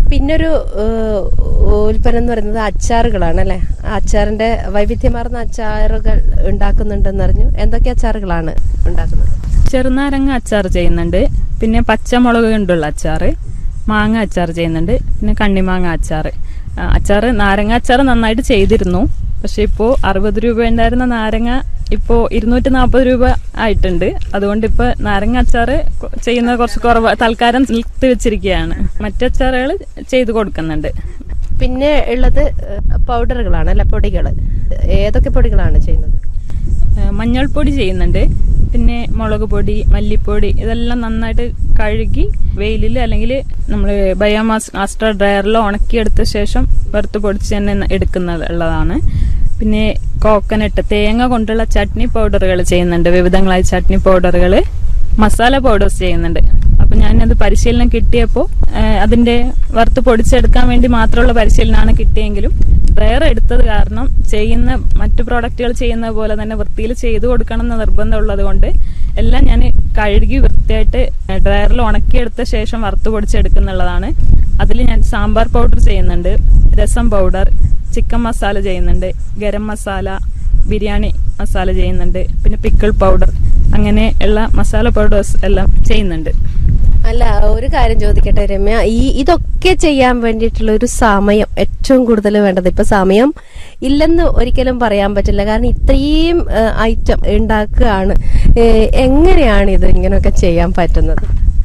പിന്നൊരു ഏഹ്, ഉൽപ്പന്നം എന്ന് പറയുന്നത് അച്ചാറുകളാണ് അല്ലെ അച്ചാറിന്റെ വൈവിധ്യമാർന്ന അച്ചാറുകൾ ഉണ്ടാക്കുന്നുണ്ടെന്ന് അറിഞ്ഞു എന്തൊക്കെ അച്ചാറുകളാണ് ഉണ്ടാക്കുന്നത് ചെറുനാരങ്ങ അച്ചാർ ചെയ്യുന്നുണ്ട് പിന്നെ പച്ചമുളക് കൊണ്ടുള്ള അച്ചാറ് മാങ്ങ അച്ചാർ ചെയ്യുന്നുണ്ട് പിന്നെ കണ്ണിമാങ്ങ അച്ചാർ അച്ചാർ നാരങ്ങ അച്ചാർ നന്നായിട്ട് ചെയ്തിരുന്നു പക്ഷെ ഇപ്പോൾ അറുപത് രൂപ ഉണ്ടായിരുന്ന നാരങ്ങ ഇപ്പോൾ ഇരുന്നൂറ്റി നാൽപ്പത് രൂപ ആയിട്ടുണ്ട് അതുകൊണ്ട് ഇപ്പോൾ നാരങ്ങ അച്ചാർ ചെയ്യുന്നത് കുറച്ച് കുറവ് തൽക്കാലം നിർത്തി വെച്ചിരിക്കുകയാണ് മറ്റച്ചാറുകൾ ചെയ്തു കൊടുക്കുന്നുണ്ട് പിന്നെ ഉള്ളത് ഏഹ്, പൗഡറുകളാണ് അല്ലെ പൊടികൾ ഏതൊക്കെ പൊടികളാണ് ചെയ്യുന്നത് ഏഹ് മഞ്ഞൾപ്പൊടി ചെയ്യുന്നുണ്ട് പിന്നെ മുളക് പൊടി മല്ലിപ്പൊടി ഇതെല്ലാം നന്നായിട്ട് കഴുകി വെയിലിൽ അല്ലെങ്കിൽ നമ്മൾ ബയോമാസ് മാസ്റ്റർ ഡ്രയറിൽ ഉണക്കിയെടുത്ത ശേഷം വറുത്ത് പൊടിച്ച് തന്നെ എടുക്കുന്നത് ഉള്ളതാണ് പിന്നെ കോക്കനട്ട് തേങ്ങ കൊണ്ടുള്ള ചട്നി പൗഡറുകൾ ചെയ്യുന്നുണ്ട് വിവിധങ്ങളായ ചട്നി പൗഡറുകൾ മസാല പൗഡേഴ്സ് ചെയ്യുന്നുണ്ട് അപ്പൊ ഞാനത് പരിശീലനം കിട്ടിയപ്പോൾ അതിന്റെ വറുത്ത് പൊടിച്ചെടുക്കാൻ വേണ്ടി മാത്രമുള്ള പരിശീലനമാണ് കിട്ടിയെങ്കിലും ഡ്രയർ എടുത്തത് കാരണം ചെയ്യുന്ന മറ്റു പ്രോഡക്റ്റുകൾ ചെയ്യുന്ന പോലെ തന്നെ വൃത്തിയിൽ ചെയ്തു കൊടുക്കണം എന്ന് നിർബന്ധമുള്ളത് കൊണ്ട് എല്ലാം ഞാൻ കഴുകി വൃത്തിയായിട്ട് ഡ്രയറിൽ ഉണക്കിയെടുത്ത ശേഷം വറുത്ത് പൊടിച്ചെടുക്കുന്നുള്ളതാണ് അതിൽ ഞാൻ സാമ്പാർ പൗഡർ ചെയ്യുന്നുണ്ട് രസം പൗഡർ ചിക്കൻ മസാല ചെയ്യുന്നുണ്ട് ഗരം മസാല ബിരിയാണി മസാല ചെയ്യുന്നുണ്ട് പിന്നെ പിക്കിൾ പൗഡർ അങ്ങനെ ഉള്ള മസാല പൗഡേഴ്സ് എല്ലാം ചെയ്യുന്നുണ്ട് അല്ല ഒരു കാര്യം ചോദിക്കട്ടെ രമ്യ ഈ ഇതൊക്കെ ചെയ്യാൻ വേണ്ടിയിട്ടുള്ള ഒരു സമയം ഏറ്റവും കൂടുതൽ വേണ്ടത് ഇപ്പൊ സമയം ഇല്ലെന്ന് ഒരിക്കലും പറയാൻ പറ്റില്ല കാരണം ഇത്രയും ഐറ്റം ഉണ്ടാക്കുകയാണ് ഏഹ്, എങ്ങനെയാണ് ഇത് ഇങ്ങനെയൊക്കെ ചെയ്യാൻ പറ്റുന്നത്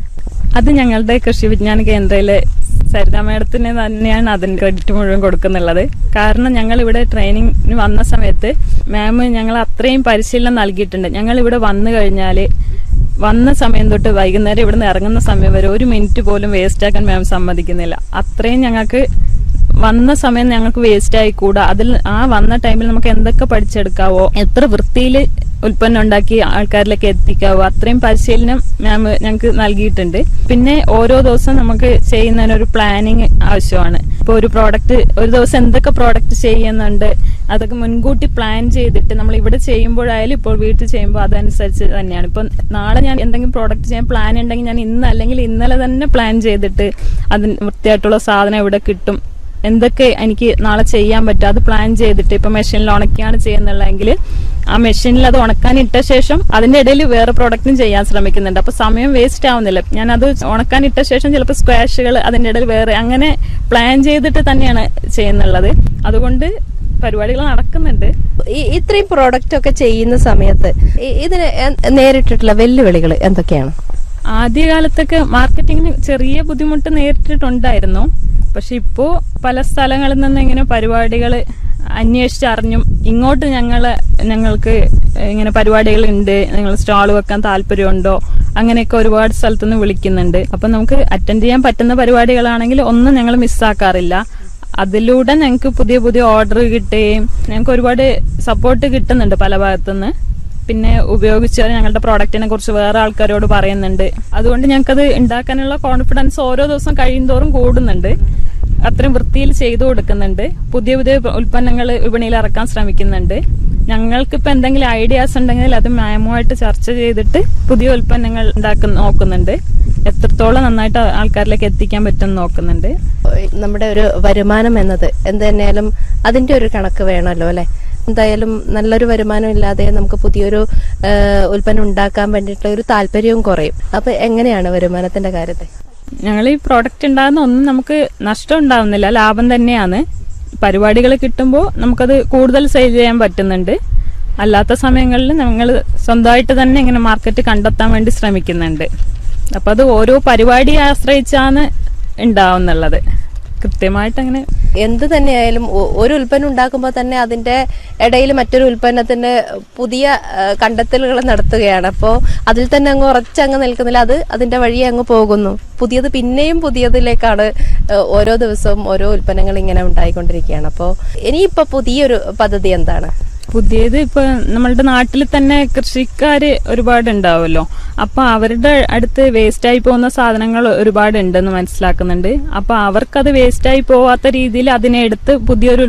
അത് ഞങ്ങളുടെ കൃഷി വിജ്ഞാന കേന്ദ്രയിലെ സരിത മേഡത്തിന് തന്നെയാണ് അതിന്റെ ക്രെഡിറ്റ് മുഴുവൻ കൊടുക്കുന്നുള്ളത് കാരണം ഞങ്ങൾ ഇവിടെ ട്രെയിനിങ്ങിന് വന്ന സമയത്ത് മാം ഞങ്ങൾ അത്രയും പരിശീലനം നൽകിയിട്ടുണ്ട് ഞങ്ങൾ ഇവിടെ വന്നു കഴിഞ്ഞാല് വന്ന സമയം തൊട്ട് വൈകുന്നേരം ഇവിടെ നിന്ന് ഇറങ്ങുന്ന സമയം വരെ ഒരു മിനിറ്റ് പോലും വേസ്റ്റ് ആക്കാൻ മാം സമ്മതിക്കുന്നില്ല അത്രയും ഞങ്ങൾക്ക് വന്ന സമയം ഞങ്ങൾക്ക് വേസ്റ്റ് ആയി കൂടാ അതിൽ ആ വന്ന ടൈമിൽ നമുക്ക് എന്തൊക്കെ പഠിച്ചെടുക്കാവോ എത്ര വൃത്തിയിൽ ഉൽപ്പന്നം ഉണ്ടാക്കി ആൾക്കാരിലേക്ക് എത്തിക്കാവോ അത്രയും പരിശീലനം മാം ഞങ്ങൾക്ക് നൽകിയിട്ടുണ്ട് പിന്നെ ഓരോ ദിവസം നമുക്ക് ചെയ്യുന്നതിന് ഒരു പ്ലാനിങ് ആവശ്യമാണ് ഇപ്പോൾ ഒരു പ്രോഡക്റ്റ് ഒരു ദിവസം എന്തൊക്കെ പ്രോഡക്റ്റ് ചെയ്യുന്നുണ്ട് അതൊക്കെ മുൻകൂട്ടി പ്ലാൻ ചെയ്തിട്ട് നമ്മൾ ഇവിടെ ചെയ്യുമ്പോഴായാലും ഇപ്പോൾ വീട്ടിൽ ചെയ്യുമ്പോൾ അതനുസരിച്ച് തന്നെയാണ് ഇപ്പം നാളെ ഞാൻ എന്തെങ്കിലും പ്രോഡക്റ്റ് ചെയ്യാൻ പ്ലാൻ ഉണ്ടെങ്കിൽ ഞാൻ ഇന്ന് അല്ലെങ്കിൽ ഇന്നലെ തന്നെ പ്ലാൻ ചെയ്തിട്ട് അതിന് വൃത്തിയായിട്ടുള്ള സാധനം ഇവിടെ കിട്ടും എന്തൊക്കെ എനിക്ക് നാളെ ചെയ്യാൻ പറ്റും അത് പ്ലാൻ ചെയ്തിട്ട് ഇപ്പൊ മെഷീനിൽ ഉണക്കിയാണ് ചെയ്യുന്നുള്ളതെങ്കിൽ ആ മെഷീനിൽ അത് ഉണക്കാൻ ഇട്ട ശേഷം അതിന്റെ ഇടയിൽ വേറെ പ്രോഡക്റ്റും ചെയ്യാൻ ശ്രമിക്കുന്നുണ്ട് അപ്പൊ സമയം വേസ്റ്റ് ആവുന്നില്ല ഞാൻ അത് ഉണക്കാൻ ഇട്ട ശേഷം ചിലപ്പോൾ സ്ക്വാഷുകൾ അതിന്റെ ഇടയിൽ വേറെ അങ്ങനെ പ്ലാൻ ചെയ്തിട്ട് തന്നെയാണ് ചെയ്യുന്നുള്ളത് അതുകൊണ്ട് പരിപാടികൾ നടക്കുന്നുണ്ട് ഈ ഇത്രയും പ്രോഡക്റ്റ് ഒക്കെ ചെയ്യുന്ന സമയത്ത് ഇ- ഇതിന് എ- നേരിട്ടിട്ടുള്ള വെല്ലുവിളികൾ എന്തൊക്കെയാണ് ആദ്യകാലത്തൊക്കെ മാർക്കറ്റിങ്ങിന് ചെറിയ ബുദ്ധിമുട്ട് നേരിട്ടിട്ടുണ്ടായിരുന്നു പക്ഷെ ഇപ്പോ പല സ്ഥലങ്ങളിൽ നിന്ന് ഇങ്ങനെ പരിപാടികൾ അന്വേഷിച്ചറിഞ്ഞും ഇങ്ങോട്ട് ഞങ്ങള് ഞങ്ങൾക്ക് ഇങ്ങനെ പരിപാടികൾ ഉണ്ട് നിങ്ങൾ സ്റ്റാൾ വെക്കാൻ താല്പര്യമുണ്ടോ അങ്ങനെയൊക്കെ ഒരുപാട് സ്ഥലത്തുനിന്ന് വിളിക്കുന്നുണ്ട് അപ്പൊ നമുക്ക് അറ്റൻഡ് ചെയ്യാൻ പറ്റുന്ന പരിപാടികളാണെങ്കിൽ ഒന്നും ഞങ്ങൾ മിസ്സാക്കാറില്ല അതിലൂടെ ഞങ്ങൾക്ക് പുതിയ പുതിയ ഓർഡർ കിട്ടുകയും ഞങ്ങൾക്ക് ഒരുപാട് സപ്പോർട്ട് കിട്ടുന്നുണ്ട് പല ഭാഗത്തുനിന്ന് പിന്നെ ഉപയോഗിച്ച് ഞങ്ങളുടെ പ്രോഡക്റ്റിനെ കുറിച്ച് വേറെ ആൾക്കാരോട് പറയുന്നുണ്ട് അതുകൊണ്ട് ഞങ്ങൾക്കത് ഉണ്ടാക്കാനുള്ള കോൺഫിഡൻസ് ഓരോ ദിവസം കഴിയുന്തോറും കൂടുന്നുണ്ട് അത്രയും വൃത്തിയിൽ ചെയ്തു കൊടുക്കുന്നുണ്ട് പുതിയ പുതിയ ഉൽപ്പന്നങ്ങൾ വിപണിയിൽ ഇറക്കാൻ ശ്രമിക്കുന്നുണ്ട് ഞങ്ങൾക്കിപ്പോൾ എന്തെങ്കിലും ഐഡിയാസ് ഉണ്ടെങ്കിൽ അത് മാമുമായിട്ട് ചർച്ച ചെയ്തിട്ട് പുതിയ ഉൽപ്പന്നങ്ങൾ ഉണ്ടാക്കുന്ന നോക്കുന്നുണ്ട് എത്രത്തോളം നന്നായിട്ട് ആൾക്കാരിലേക്ക് എത്തിക്കാൻ പറ്റും നോക്കുന്നുണ്ട് നമ്മുടെ ഒരു വരുമാനം എന്നത് എന്ത് തന്നെയാലും അതിന്റെ ഒരു കണക്ക് വേണമല്ലോ അല്ലെ എന്തായാലും നല്ലൊരു വരുമാനം ഇല്ലാതെ നമുക്ക് പുതിയൊരു ആ, ഉൽപ്പന്നം ഉണ്ടാക്കാൻ വേണ്ടിയിട്ടുള്ള ഒരു താല്പര്യവും കുറയും അപ്പൊ എങ്ങനെയാണ് വരുമാനത്തിന്റെ കാര്യത്തെ ഞങ്ങൾ ഈ പ്രോഡക്റ്റ് ഉണ്ടാകുന്ന ഒന്നും നമുക്ക് നഷ്ടം ഉണ്ടാവുന്നില്ല ലാഭം തന്നെയാണ് പരിപാടികൾ കിട്ടുമ്പോൾ നമുക്കത് കൂടുതൽ സെയിൽ ചെയ്യാൻ പറ്റുന്നുണ്ട് അല്ലാത്ത സമയങ്ങളിൽ ഞങ്ങൾ സ്വന്തമായിട്ട് തന്നെ ഇങ്ങനെ മാർക്കറ്റ് കണ്ടെത്താൻ വേണ്ടി ശ്രമിക്കുന്നുണ്ട് അപ്പൊ അത് ഓരോ പരിപാടിയെ ആശ്രയിച്ചാണ് ഉണ്ടാവുന്നുള്ളത് കൃത്യമായിട്ട് അങ്ങനെ എന്ത് തന്നെയായാലും ഒ- ഒരു ഉൽപ്പന്നം ഉണ്ടാക്കുമ്പോൾ തന്നെ അതിന്റെ ഇടയിൽ മറ്റൊരു ഉൽപ്പന്നത്തിന്റെ പുതിയ ആ, കണ്ടെത്തലുകൾ നടത്തുകയാണ് അപ്പോൾ അതിൽ തന്നെ അങ്ങ് ഉറച്ചങ്ങ് നിൽക്കുന്നില്ല അത് അതിന്റെ വഴിയെ അങ്ങ് പോകുന്നു പുതിയത് പിന്നെയും പുതിയതിലേക്കാണ് ആ, ഓരോ ദിവസവും ഓരോ ഉൽപ്പന്നങ്ങൾ ഇങ്ങനെ ഉണ്ടായിക്കൊണ്ടിരിക്കുകയാണ് അപ്പോൾ ഇനിയിപ്പോ പുതിയൊരു പദ്ധതി എന്താണ് പുതിയത് ഇപ്പൊ നമ്മളുടെ നാട്ടിൽ തന്നെ കൃഷിക്കാര് ഒരുപാട് ഉണ്ടാവുമല്ലോ അപ്പൊ അവരുടെ അടുത്ത് വേസ്റ്റ് ആയി പോകുന്ന സാധനങ്ങൾ ഒരുപാട് ഉണ്ടെന്ന് മനസ്സിലാക്കുന്നുണ്ട് അപ്പൊ അവർക്കത് വേസ്റ്റ് ആയി പോവാത്ത രീതിയിൽ അതിനെ എടുത്ത് പുതിയൊരു